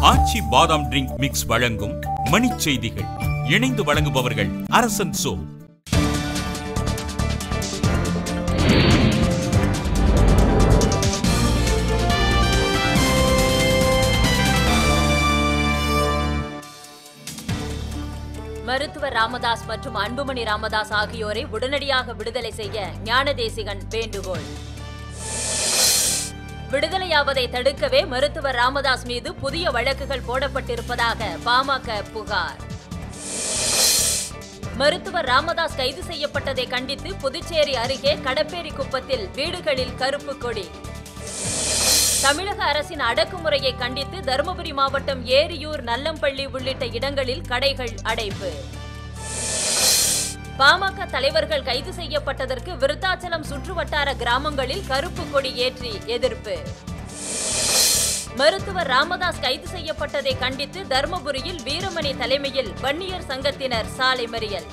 ஆச்சி பாதாம் drink mix வழங்கும் மணிச் செய்திகள் இணைந்து வழங்குபவர்கள் அரசன் சோ மருத்துவர் ராமதாஸ் மற்றும் அன்புமணி ராமதாஸ் ஆகியோரை உடனடியாக விடுதலை செய்ய ஞானதேசிகன் வேண்டுகோள் விடுதலையாவதை தடுக்கவே மருத்துவர் ராமதாஸ் மீது புதிய வழக்குகள் போடப்பட்டிருப்பதாக பாமக புகார் மருத்துவர் ராமதாஸ் கைது செய்யப்பட்டதை கண்டித்து புதுச்சேரி அருகே கடப்பேரி குப்பத்தில் வீடுகளில் கருப்பு கொடி தமிழக அரசின் அடக்குமுறையை கண்டித்து தருமபுரி மாவட்டம் ஏரியூர் நல்லம்பள்ளி உள்ளிட்ட இடங்களில் கடைகள் அடைப்பு பாமக தலைவர்கள் கைது செய்யப்பட்டதற்கு விருத்தாச்சலம் சுற்றுவட்டார கிராமங்களில் கருப்பு கொடி ஏற்றி எதிர்ப்பு மருத்துவர் ராமதாஸ் கைது செய்யப்பட்டதை கண்டித்து தருமபுரியில் வீரமணி தலைமையில் வன்னியர் சங்கத்தினர் சாலை மறியல்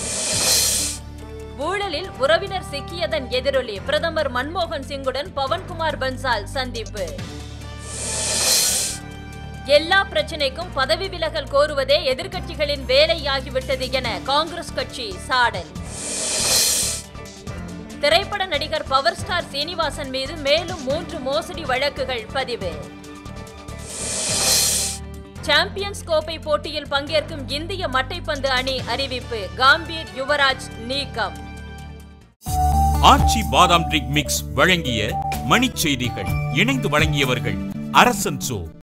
ஊழலில் உறவினர் சிக்கியதன் எதிரொலி பிரதமர் மன்மோகன் சிங்குடன் பவன்குமார் பன்சால் சந்திப்பு எல்லா பிரச்சினைக்கும் பதவி விலகல் கோருவதே எதிர்க்கட்சிகளின் வேலையாகிவிட்டது என காங்கிரஸ் கட்சி சாடல் திரைப்பட நடிகர் பவர் ஸ்டார் சீனிவாசன் மீது மேலும் மூன்று மோசடி வழக்குகள் பதிவு சாம்பியன்ஸ் கோப்பை போட்டியில் பங்கேற்கும் இந்திய மட்டைப்பந்து அணி அறிவிப்பு காம்பீர் யுவராஜ் நீக்கம் ஆச்சி பாதாம் ட்ரிங்க் மிக்ஸ் வழங்கிய மணிச் செய்திகள் இணைந்து வழங்கியவர்கள் அரசன் சோ